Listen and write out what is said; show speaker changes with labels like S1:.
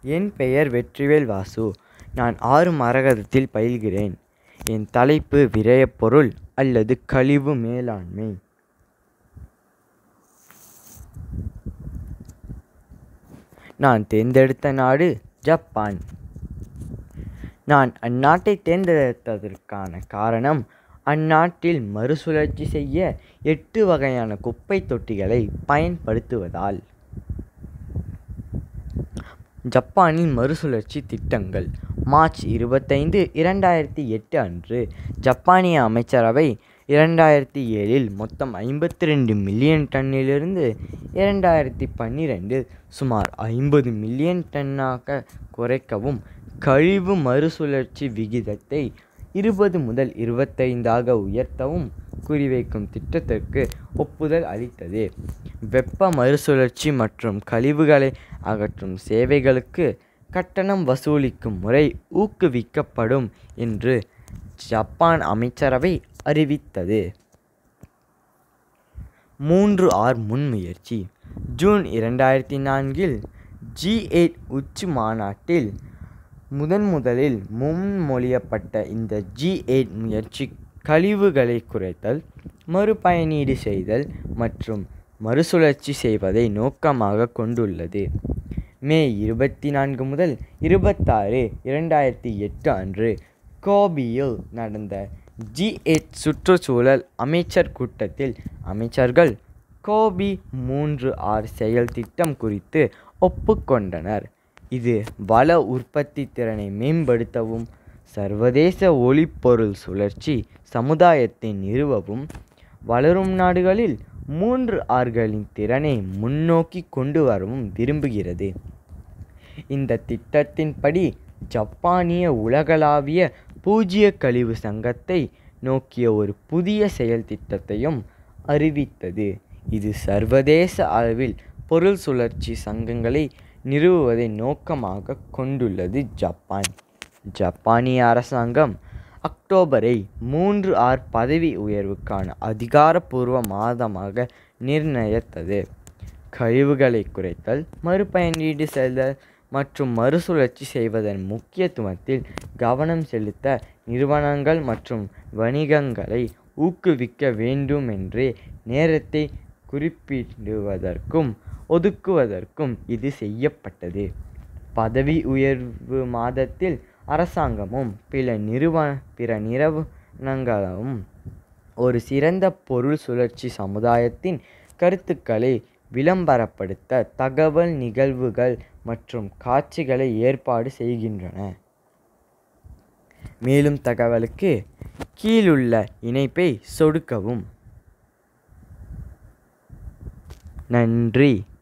S1: என் பெயர் வெற்றிவேல் வாசு நான் ஆறு மரகதத்தில் பயில்கிறேன் என் தலைப்பு விரயப்பொருள் அல்லது கழிவு மேலாண்மை நான் தேர்ந்தெடுத்த நாடு ஜப்பான் நான் அந்நாட்டை தேர்ந்தெடுத்ததற்கான காரணம் அந்நாட்டில் மறுசுழற்சி செய்ய எட்டு வகையான குப்பை தொட்டிகளை பயன்படுத்துவதால் ஜப்பானின் மறுசுழற்சி திட்டங்கள் மார்ச் இருபத்தைந்து இரண்டாயிரத்தி எட்டு அன்று ஜப்பானிய அமைச்சரவை இரண்டாயிரத்தி ஏழில் மொத்தம் ஐம்பத்தி ரெண்டு மில்லியன் டன்னிலிருந்து இரண்டாயிரத்தி பன்னிரெண்டில் சுமார் ஐம்பது மில்லியன் டன்னாக குறைக்கவும் கழிவு மறுசுழற்சி விகிதத்தை இருபது முதல் இருபத்தைந்தாக உயர்த்தவும் குறிவைக்கும் திட்டத்திற்கு ஒப்புதல் அளித்தது வெப்ப மறுசுழற்சி மற்றும் கழிவுகளை அகற்றும் சேவைகளுக்கு கட்டணம் வசூலிக்கும் முறை ஊக்குவிக்கப்படும் என்று ஜப்பான் அமைச்சரவை அறிவித்தது மூன்று ஆர் முன்முயற்சி ஜூன் இரண்டாயிரத்தி நான்கில் ஜி எயிட் உச்சி மாநாட்டில் முதன் முதலில் முன்மொழியப்பட்ட இந்த ஜி எயிட் முயற்சி கழிவுகளை குறைத்தல் மறுபயனீடு செய்தல் மற்றும் மறுசுழற்சி செய்வதை நோக்கமாக கொண்டுள்ளது மே இருபத்தி நான்கு முதல் இருபத்தாறு இரண்டாயிரத்தி எட்டு அன்று கோபியில் நடந்த ஜி எயிட் சுற்றுச்சூழல் அமைச்சர் கூட்டத்தில் அமைச்சர்கள் கோபி மூன்று ஆறு செயல் திட்டம் குறித்து ஒப்புக்கொண்டனர் இது வள உற்பத்தி திறனை மேம்படுத்தவும் சர்வதேச ஒளிப்பொருள் சுழற்சி சமுதாயத்தை நிறுவவும் வளரும் நாடுகளில் மூன்று ஆறுகளின் திறனை முன்னோக்கி கொண்டு வரவும் விரும்புகிறது இந்த திட்டத்தின்படி ஜப்பானிய உலகளாவிய பூஜ்ய கழிவு சங்கத்தை நோக்கிய ஒரு புதிய செயல் திட்டத்தையும் அறிவித்தது இது சர்வதேச அளவில் பொருள் சுழற்சி சங்கங்களை நிறுவுவதை நோக்கமாக கொண்டுள்ளது ஜப்பான் ஜப்பானிய அரசாங்கம் அக்டோபரை மூன்று ஆர் பதவி உயர்வுக்கான அதிகாரப்பூர்வ மாதமாக நிர்ணயித்தது கழிவுகளை குறைத்தல் மறுபயனீடு செய்தல் மற்றும் மறுசுழற்சி செய்வதன் முக்கியத்துவத்தில் கவனம் செலுத்த நிறுவனங்கள் மற்றும் வணிகங்களை ஊக்குவிக்க வேண்டுமென்றே நேரத்தை குறிப்பிடுவதற்கும் ஒதுக்குவதற்கும் இது செய்யப்பட்டது பதவி உயர்வு மாதத்தில் அரசாங்கமும் பிற நிறுவ பிற நிறுவனங்களும் ஒரு சிறந்த பொருள் சுழற்சி சமுதாயத்தின் கருத்துக்களை விளம்பரப்படுத்த தகவல் நிகழ்வுகள் மற்றும் காட்சிகளை ஏற்பாடு செய்கின்றன மேலும் தகவலுக்கு கீழுள்ள இணைப்பை சொடுக்கவும் நன்றி